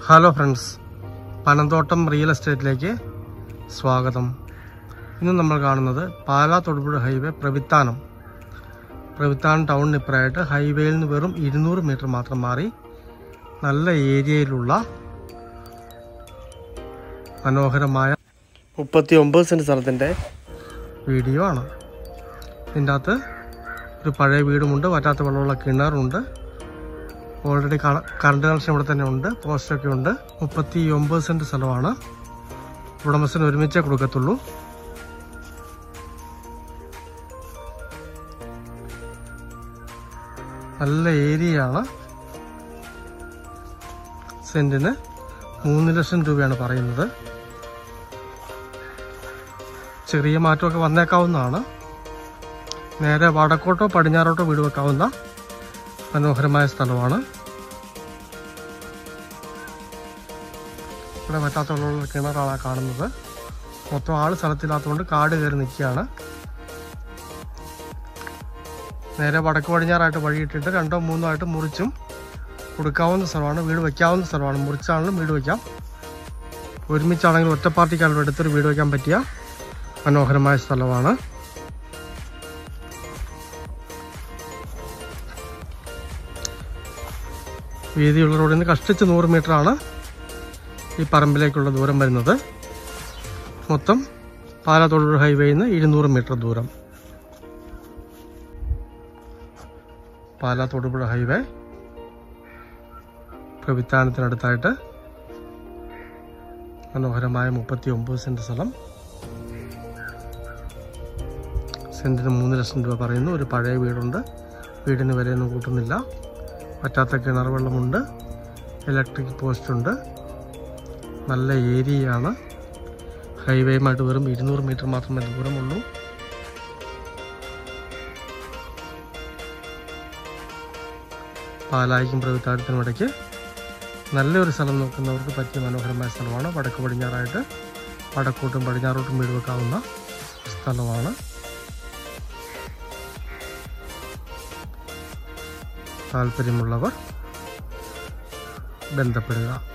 hello friends Panamthottam real എസ്റ്റേറ്റിലേക്ക് സ്വാഗതം ഇന്ന് നമ്മൾ കാണുന്നത് പാലാ തൊടുപുഴ ഹൈവേ പ്രവിത്താനം പ്രവിത്താനം ടൗണിന് ഇപ്പുറമായിട്ട് ഹൈവേയിൽ നിന്ന് വെറും ഇരുന്നൂറ് മീറ്റർ മാത്രം മാറി നല്ല ഏരിയയിലുള്ള മനോഹരമായ മുപ്പത്തി ഒമ്പത് സെൻറ്റ് സ്ഥലത്തിൻ്റെ വീഡിയോ ആണ് ഇതിൻ്റെ അകത്ത് ഒരു പഴയ വീടുമുണ്ട് വറ്റാത്ത വെള്ളമുള്ള കിണറുണ്ട് ഓൾറെഡി കറണ്ട് കണക്ഷൻ ഇവിടെ തന്നെ ഉണ്ട് പോസ്റ്റൊക്കെ ഉണ്ട് മുപ്പത്തി ഒമ്പത് സെൻറ്റ് സ്ഥലമാണ് ഉടമസ്ഥന് ഒരുമിച്ചേ കൊടുക്കത്തുള്ളൂ നല്ല ഏരിയയാണ് സെന്റിന് മൂന്ന് ലക്ഷം രൂപയാണ് പറയുന്നത് ചെറിയ മാറ്റമൊക്കെ വന്നേക്കാവുന്നതാണ് നേരെ വടക്കോട്ടോ പടിഞ്ഞാറോട്ടോ വീട് വെക്കാവുന്ന മനോഹരമായ സ്ഥലമാണ് ഇവിടെ പറ്റാത്തുള്ള കിണറാണ് കാണുന്നത് മൊത്തം ആള് സ്ഥലത്തില്ലാത്തതുകൊണ്ട് കാട് കയറി നിൽക്കുകയാണ് നേരെ വടക്ക് പടിഞ്ഞാറായിട്ട് വഴിയിട്ടിട്ട് രണ്ടോ മൂന്നോ ആയിട്ട് മുറിച്ചും കൊടുക്കാവുന്ന സ്ഥലമാണ് വീട് വയ്ക്കാവുന്ന സ്ഥലമാണ് മുറിച്ചാണെങ്കിലും വീട് വയ്ക്കാം ഒരുമിച്ചാണെങ്കിൽ ഒറ്റ പാർട്ടിക്കാണെങ്കിലും എടുത്തൊരു വീട് വയ്ക്കാൻ പറ്റിയ മനോഹരമായ സ്ഥലമാണ് വീതിയുള്ള റോഡിൽ നിന്ന് കഷ്ടിച്ച് നൂറ് മീറ്ററാണ് ഈ പറമ്പിലേക്കുള്ള ദൂരം വരുന്നത് മൊത്തം പാലാ തൊഴിലൂർ ഹൈവേയിൽ നിന്ന് ഇരുന്നൂറ് മീറ്റർ ദൂരം പാലാ തൊടുപുഴ ഹൈവേ പ്രവിത്താനത്തിനടുത്തായിട്ട് മനോഹരമായ മുപ്പത്തി ഒമ്പത് സെന്റ് സ്ഥലം സെന്റിന് മൂന്ന് ലക്ഷം രൂപ പറയുന്നു ഒരു പഴയ വീടുണ്ട് വീടിന് വിലയൊന്നും കൂട്ടുന്നില്ല പറ്റാത്ത കിണർ വെള്ളമുണ്ട് ഇലക്ട്രിക് പോസ്റ്റ് ഉണ്ട് നല്ല ഏരിയയാണ് ഹൈവേയുമായിട്ട് വെറും ഇരുന്നൂറ് മീറ്റർ മാത്രമേ ദൂരമുള്ളൂ പാലായിക്കും പ്രവിത്താനത്തിനും ഇടയ്ക്ക് നല്ലൊരു സ്ഥലം നോക്കുന്നവർക്ക് പറ്റിയ മനോഹരമായ സ്ഥലമാണ് വടക്ക് പടിഞ്ഞാറായിട്ട് വടക്കോട്ടും പടിഞ്ഞാറോട്ടും വീട് വെക്കാവുന്ന സ്ഥലമാണ് താല്പര്യമുള്ളവർ ബന്ധപ്പെടുക